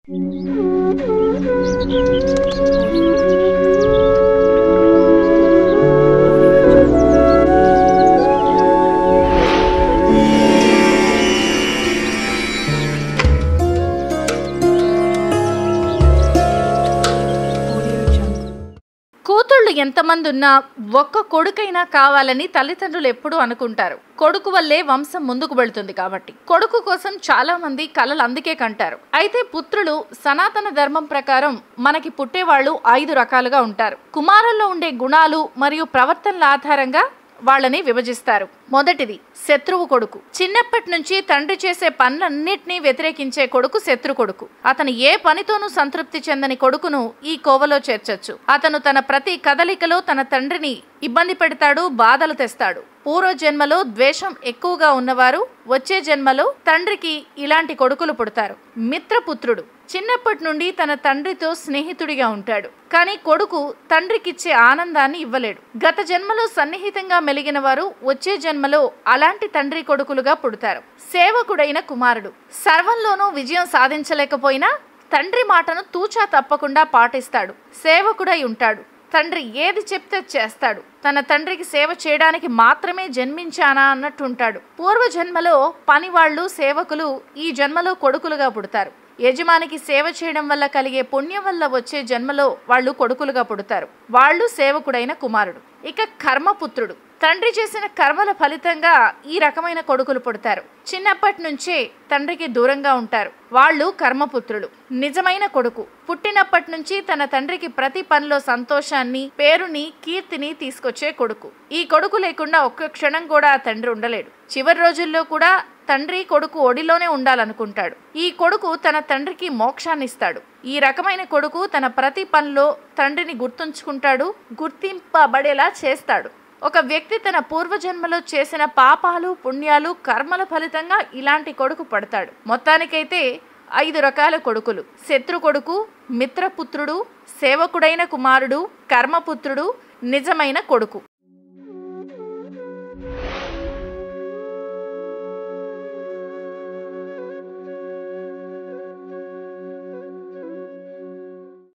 కూతుళ్ళు ఎంతమంది ఉన్నా ఒక్క కొడుకైనా కావాలని తల్లిదండ్రులు ఎప్పుడూ అనుకుంటారు కొడుకు వల్లే వంశం ముందుకు వెళ్తుంది కాబట్టి కొడుకు కోసం చాలా మంది కలలు అందుకే కంటారు అయితే పుత్రులు సనాతన ధర్మం ప్రకారం మనకి పుట్టేవాళ్ళు ఐదు రకాలుగా ఉంటారు కుమారుల్లో ఉండే గుణాలు మరియు ప్రవర్తనల ఆధారంగా వాళ్ళని విభజిస్తారు మొదటిది శత్రువు కొడుకు చిన్నప్పటి నుంచి తండ్రి చేసే పనులన్నిటినీ వ్యతిరేకించే కొడుకు శత్రు కొడుకు అతను ఏ పనితోనూ సంతృప్తి చెందని కొడుకును ఈ కోవలో చేర్చొచ్చు అతను తన ప్రతి కదలికలో తన తండ్రిని ఇబ్బంది పెడతాడు బాధలు తెస్తాడు పూర్వ జన్మలో ద్వేషం ఎక్కువగా ఉన్నవారు వచ్చే జన్మలో తండ్రికి ఇలాంటి కొడుకులు పుడతారు మిత్రపుత్రుడు చిన్నప్పటి నుండి తన తండ్రితో స్నేహితుడిగా ఉంటాడు కానీ కొడుకు తండ్రికిచ్చే ఆనందాన్ని ఇవ్వలేడు గత జన్మలో సన్నిహితంగా మెలిగిన వారు వచ్చే జన్మలో అలాంటి తండ్రి కొడుకులుగా పుడతారు సేవకుడైన కుమారుడు సర్వంలోనూ విజయం సాధించలేకపోయినా తండ్రి మాటను తూచా తప్పకుండా పాటిస్తాడు సేవకుడై ఉంటాడు తండ్రి ఏది చెప్తే చేస్తాడు తన తండ్రికి సేవ చేయడానికి మాత్రమే జన్మించానా అన్నట్టు ఉంటాడు పూర్వ జన్మలో పనివాళ్ళు సేవకులు ఈ జన్మలో కొడుకులుగా పుడతారు యజమానికి సేవ చేయడం వల్ల కలిగే పుణ్యం వల్ల వచ్చే జన్మలో వాళ్ళు కొడుకులుగా పుడతారు వాళ్ళు సేవకుడైన కుమారుడు ఇక కర్మపుత్రుడు తండ్రి చేసిన కర్మల ఫలితంగా ఈ రకమైన కొడుకులు పుడతారు చిన్నప్పటి నుంచే తండ్రికి దూరంగా ఉంటారు వాళ్ళు కర్మపుత్రులు నిజమైన కొడుకు పుట్టినప్పటి నుంచి తన తండ్రికి ప్రతి పనిలో సంతోషాన్ని పేరుని కీర్తిని తీసుకొచ్చే కొడుకు ఈ కొడుకు లేకుండా ఒక్క క్షణం కూడా ఆ తండ్రి ఉండలేడు చివరి రోజుల్లో కూడా తండ్రి కొడుకు ఒడిలోనే ఉండాలనుకుంటాడు ఈ కొడుకు తన తండ్రికి మోక్షాన్ని ఇస్తాడు ఈ రకమైన కొడుకు తన ప్రతి పనిలో తండ్రిని గుర్తుంచుకుంటాడు గుర్తింపబడేలా చేస్తాడు ఒక వ్యక్తి తన పూర్వజన్మలో చేసిన పాపాలు పుణ్యాలు కర్మల ఫలితంగా ఇలాంటి కొడుకు పడతాడు మొత్తానికైతే ఐదు రకాల కొడుకులు శత్రు కొడుకు మిత్రపుత్రుడు సేవకుడైన కుమారుడు కర్మపుత్రుడు నిజమైన కొడుకు